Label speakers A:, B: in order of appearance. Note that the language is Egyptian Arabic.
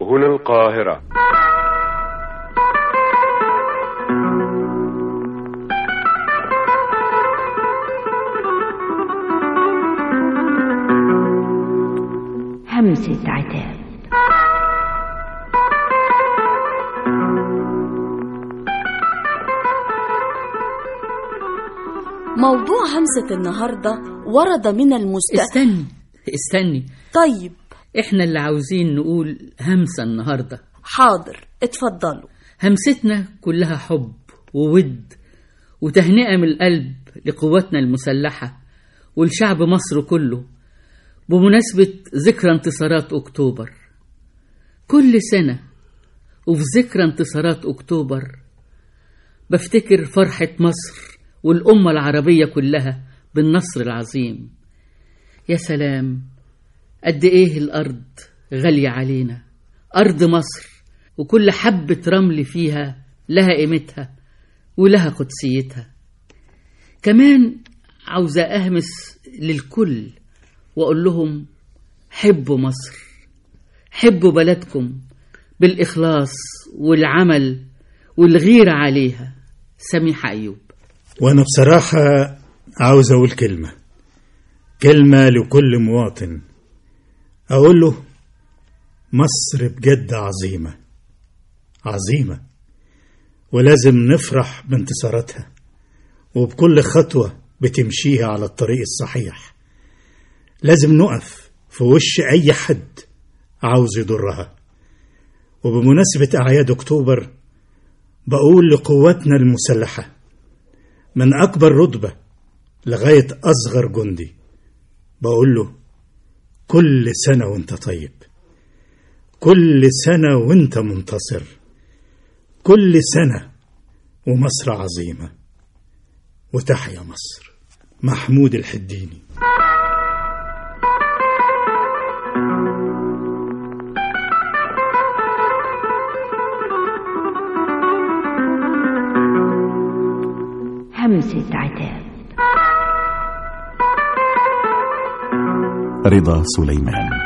A: هنا القاهرة
B: همسة عتاب
C: موضوع همسة النهاردة ورد من المستقبل
D: استني استني
C: طيب
D: احنا اللي عاوزين نقول همسة النهاردة
C: حاضر اتفضلوا
D: همستنا كلها حب وود وتهنئة من القلب لقواتنا المسلحة ولشعب مصر كله بمناسبة ذكرى انتصارات أكتوبر كل سنة وفي ذكرى انتصارات أكتوبر بفتكر فرحة مصر والأمة العربية كلها بالنصر العظيم يا سلام قد إيه الأرض غالية علينا أرض مصر وكل حبة رمل فيها لها قيمتها ولها قدسيتها كمان عاوزة أهمس للكل وأقول لهم حبوا مصر حبوا بلدكم بالإخلاص والعمل والغيرة عليها سميحة أيوب
E: وأنا بصراحة عاوز أقول كلمة كلمة لكل مواطن أقول له مصر بجد عظيمة عظيمة ولازم نفرح بانتصاراتها وبكل خطوة بتمشيها على الطريق الصحيح لازم نقف في وش أي حد عاوز يضرها وبمناسبة أعياد أكتوبر بقول لقواتنا المسلحة من أكبر رتبة لغاية أصغر جندي بقول له كل سنة وانت طيب كل سنة وانت منتصر كل سنة ومصر عظيمة وتحيا مصر محمود الحديني
B: همسة عتاب
F: رضا سليمان